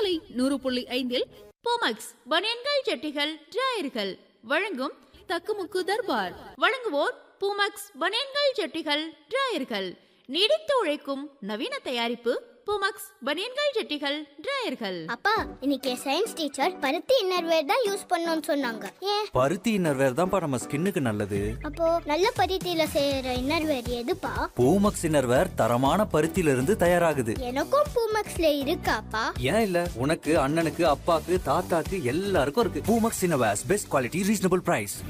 பண்பலை நூறு புள்ளி ஐந்தில் போமக்ஸ் பனியன்கள் ஜட்டிகள் டிராயர்கள் வழங்கும் தக்குமுக்கு தர்பார் வழங்குவோர் பூமக்ஸ் பனியன்கள் ஜட்டிகள் டிராயர்கள் நீடித்து உழைக்கும் நவீன தயாரிப்பு பூமக்ஸ் பனியன்கள் ஜட்டிகள் டிராயர்கள் அப்பா இன்னைக்கு சயின்ஸ் டீச்சர் பருத்தி இன்னர்வேர் தான் யூஸ் பண்ணணும்னு சொன்னாங்க ஏன் பருத்தி இன்னர்வேர் தான்ப்பா நம்ம ஸ்கின்னுக்கு நல்லது அப்போ நல்ல பருத்தியில செய்யற இன்னர்வேர் எதுப்பா பூமக்ஸ் இன்னர்வேர் தரமான பருத்தியில இருந்து தயாராகுது எனக்கும் பூமக்ஸ்ல இருக்காப்பா ஏன் இல்ல உனக்கு அண்ணனுக்கு அப்பாக்கு தாத்தாக்கு எல்லாருக்கும் இருக்கு Poomex innerwears best quality reasonable price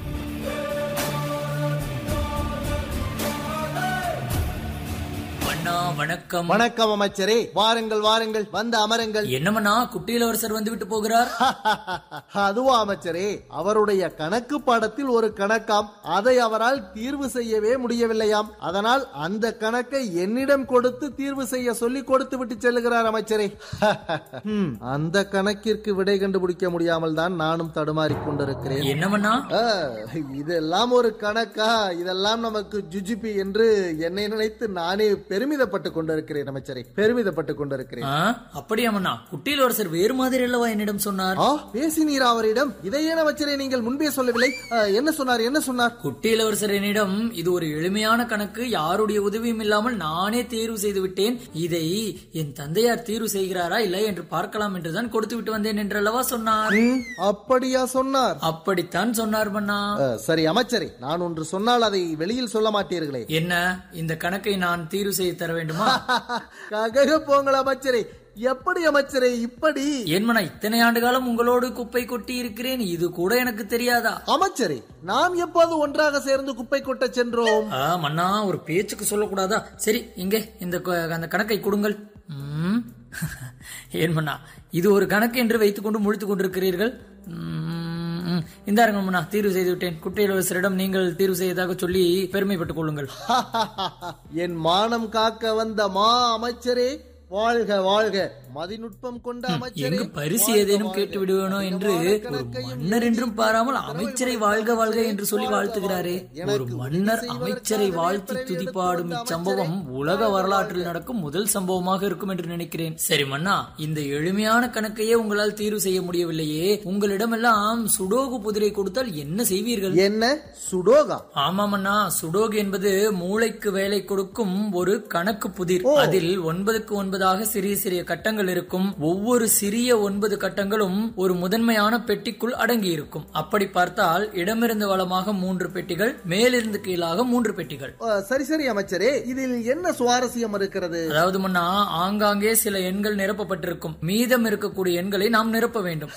அண்ணா வணக்கம் வணக்கம் அமைச்சரே வாருங்கள் வாருங்கள் வந்து அமருங்கள் என்னமண்ணா குட்டியிலவரசர் வந்து விட்டு போகிறார் அதுவா அமைச்சரே அவருடைய கணக்கு பாடத்தில் ஒரு கணக்காம் அதை அவரால் தீர்வு செய்யவே முடியவில்லையாம் அதனால் அந்த கணக்கை என்னிடம் கொடுத்து தீர்வு செய்ய சொல்லி கொடுத்து விட்டு செல்லுகிறார் அமைச்சரே ஹம், அந்த கணக்கிற்கு விடை கண்டுபிடிக்க முடியாமல் தான் நானும் தடுமாறிக் கொண்டிருக்கிறேன் என்னமண்ணா ஆ, இதெல்லாம் ஒரு கணக்கா இதெல்லாம் நமக்கு ஜுஜிபி என்று என்னை நினைத்து நானே பெருமிதப்பட்டுக் கொண்டிருக்கிறேன் அமைச்சரே பெருமிதப்பட்டுக் கொண்டிருக்கிறேன் ஆ, அப்படியாமண்ணா குட்டியிலவரசர் வேறு மாதிரி அல்லவா என்னிடம் சொன்னார் ஆ பேசினீரா அவரிடம் இதை ஏன் அமைச்சரே நீங்கள் முன்பே சொல்லவில்லை ஆ, என்ன சொன்னார் என்ன சொன்னார் குட்டியிலவரசர் என்னிடம் இது ஒரு எளிமையான கணக்கு யாருடைய உதவியும் இல்லாமல் நானே தேர்வு செய்து விட்டேன் இதை என் தந்தையார் தீர்வு செய்கிறாரா இல்லை என்று பார்க்கலாம் என்றுதான் கொடுத்து விட்டு வந்தேன் என்றல்லவா சொன்னார் ம், அப்படியா சொன்னார் அப்படித்தான் சொன்னார் மன்னா ஆ, சரி அமைச்சரே நான் ஒன்று சொன்னால் அதை வெளியில் சொல்ல மாட்டீர்களே என்ன இந்த கணக்கை நான் தீர்வு செய்து தர வேண்டுமா ககக போங்கள் அமைச்சரே எப்படி அமைச்சரே இப்படி ஏன் மன்னா இத்தனை ஆண்டு காலம் உங்களோடு குப்பை கொட்டி இருக்கிறேன் இது கூட எனக்கு தெரியாதா அமைச்சரே நாம் எப்போது ஒன்றாக சேர்ந்து குப்பை கொட்ட சென்றோம் ஆ மன்னா ஒரு பேச்சுக்கு சொல்லக்கூடாதா சரி இங்கே இந்த க- அந்த கணக்கை கொடுங்கள் ம். ஏன் மன்னா இது ஒரு கணக்கு என்று வைத்துக்கொண்டு முழித்துக் கொண்டிருக்கிறீர்கள் ம், ம். இந்தாருங்க மன்னா தீர்வு செய்து விட்டேன் குட்டை இளவரசரிடம் நீங்கள் தீர்வு செய்ததாக சொல்லி பெருமைப்பட்டுக் கொள்ளுங்கள் என் மானம் காக்க வந்த மா அமைச்சரே வாழ்க வாழ்க மதிநுட்பம் கொண்ட அமைச்சரே எங்கு பரிசு வாழ்க, ஏதேனும் வாழ்க. கேட்டு விடுவேனோ என்று இதமான ஒரு கணக்கையும் மன்னர் என்றும் பாராமல் அமைச்சரை வாழ்க வாழ்க என்று சொல்லி வாழ்க, வாழ்த்துகிறாரே வாழ்க. ஒரு எனக்கு மன்னர் உதவி அமைச்சரை செய்வதற்காக வாழ்த்தி பிறவி துதிப்பாடும் எடுத்து இச்சம்பவம் அமைச்சரே, உலக வாழ்க, வரலாற்றில் வாழ்க. நடக்கும் முதல் சம்பவமாக இருக்கும் என்று நினைக்கிறேன் சரி மன்னா இந்த எளிமையான கணக்கையே உங்களால் தீர்வு செய்ய முடியவில்லையே உங்களிடமெல்லாம் சுடோகு புதிரை கொடுத்தால் என்ன செய்வீர்கள் என்ன சுடோகா ஆமாமண்ணா சுடோகு என்பது மூளைக்கு வேலை கொடுக்கும் ஒரு கணக்கு புதிர் அதில் ஒன்பதுக்கு ஒன்பதாக சிறிய சிறிய கட்டங்கள் இருக்கும் ஒவ்வொரு சிறிய ஒன்பது கட்டங்களும் ஒரு முதன்மையான பெட்டிக்குள் அடங்கி இருக்கும் அப்படி பார்த்தால் இடமிருந்து வளமாக மூன்று பெட்டிகள் மேலிருந்து கீழாக மூன்று பெட்டிகள் ஆ, சரி சரி அமைச்சரே இதில் என்ன சுவாரஸ்யம் இருக்கிறது அதாவது மன்னா ஆங்காங்கே சில எண்கள் நிரப்பப்பட்டிருக்கும் மீதம் இருக்கக்கூடிய எண்களை நாம் நிரப்ப வேண்டும்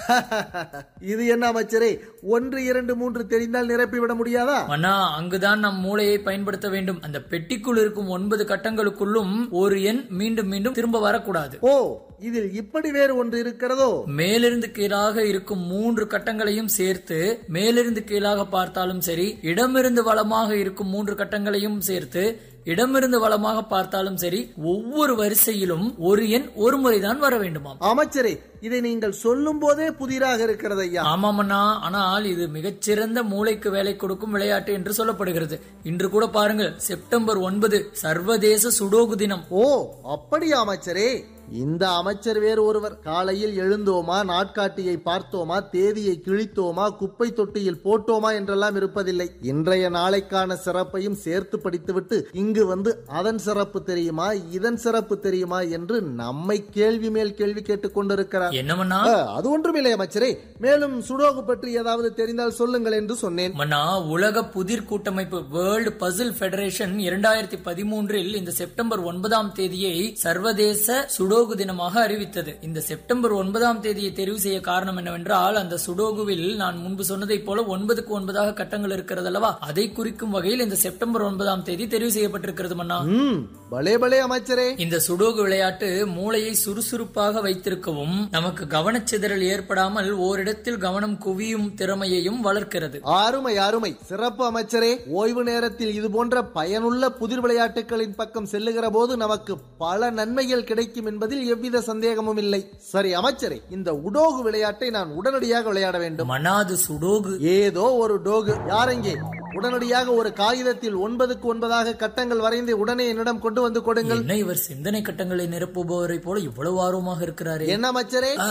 இது என்ன அமைச்சரே ஒன்று இரண்டு மூன்று தெரிந்தால் நிரப்பிவிட முடியாதா மன்னா அங்குதான் நம் மூளையை பயன்படுத்த வேண்டும் அந்த பெட்டிக்குள் இருக்கும் ஒன்பது கட்டங்களுக்குள்ளும் ஒரு எண் மீண்டும் மீண்டும் திரும்ப வரக்கூடாது ஓ இதில் இப்படி வேறு ஒன்று இருக்கிறதோ மேலிருந்து கீழாக இருக்கும் மூன்று கட்டங்களையும் சேர்த்து மேலிருந்து கீழாக பார்த்தாலும் சரி இடமிருந்து வலமாக இருக்கும் மூன்று கட்டங்களையும் சேர்த்து இடமிருந்து வலமாக பார்த்தாலும் சரி ஒவ்வொரு வரிசையிலும் ஒரு எண் ஒரு முறைதான் வர வேண்டுமாம் அமைச்சரே இதை நீங்கள் சொல்லும் போதே புதிராக இருக்கிறது ஐயா ஆமாமண்ணா ஆனால் இது மிகச்சிறந்த மூளைக்கு வேலை கொடுக்கும் விளையாட்டு என்று சொல்லப்படுகிறது இன்று கூட பாருங்கள் செப்டம்பர் ஒன்பது சர்வதேச சுடோகு தினம் ஓ அப்படியா அமைச்சரே இந்த அமைச்சர் வேறு ஒருவர் காலையில் எழுந்தோமா நாட்காட்டியை பார்த்தோமா தேதியை கிழித்தோமா குப்பை தொட்டியில் போட்டோமா என்றெல்லாம் இருப்பதில்லை இன்றைய நாளைக்கான சிறப்பையும் சேர்த்து படித்துவிட்டு இங்கு வந்து அதன் சிறப்பு தெரியுமா இதன் சிறப்பு தெரியுமா என்று நம்மை கேள்வி மேல் கேள்வி கேட்டுக் கொண்டிருக்கிறார் என்னமண்ணா ஆ, அது ஒன்றுமில்லை அமைச்சரே மேலும் சுடோகு பற்றி ஏதாவது தெரிந்தால் சொல்லுங்கள் என்று சொன்னேன் மன்னா உலக புதிர் கூட்டமைப்பு வேர்ல்டு பசில் ஃபெடரேஷன் இரண்டாயிரத்தி பதிமூன்றில் இந்த செப்டம்பர் ஒன்பதாம் தேதியை சர்வதேச சுடோகு தினமாக அறிவித்தது இந்த செப்டம்பர் ஒன்பதாம் தேதியை தெரிவு செய்ய காரணம் என்னவென்றால் அந்த சுடோகுவில் நான் முன்பு சொன்னதைப் போல ஒன்பதுக்கு ஒன்பதாக கட்டங்கள் இருக்கிறது அல்லவா அதை குறிக்கும் வகையில் இந்த செப்டம்பர் ஒன்பதாம் தேதி தெரிவு செய்யப்பட்டிருக்கிறது மன்னா ம் பலே பலே அமைச்சரே இந்த சுடோகு விளையாட்டு மூளையை சுறுசுறுப்பாக வைத்திருக்கவும் நமக்கு கவனச்சிதறல் ஏற்படாமல் ஓரிடத்தில் கவனம் குவியும் திறமையையும் வளர்க்கிறது அருமை அருமை சிறப்பு அமைச்சரே ஓய்வு நேரத்தில் இது போன்ற பயனுள்ள புதிர் விளையாட்டுகளின் பக்கம் செல்லுகிற போது நமக்கு பல நன்மைகள் கிடைக்கும் என்பதில் எவ்வித சந்தேகமும் இல்லை சரி அமைச்சரே இந்த உடோகு விளையாட்டை நான் உடனடியாக விளையாட வேண்டும் மனாது சுடோகு ஏதோ ஒரு டோகு யாரெங்கே உடனடியாக ஒரு காகிதத்தில் ஒன்பதுக்கு ஒன்பதாக கட்டங்கள் வரைந்து உடனே என்னிடம் கொண்டு வந்து கொடுங்கள் என்ன இவர் சிந்தனை கட்டங்களை நிரப்புபவரை போல இவ்வளவு ஆர்வமாக இருக்கிறாரே என்ன அமைச்சரே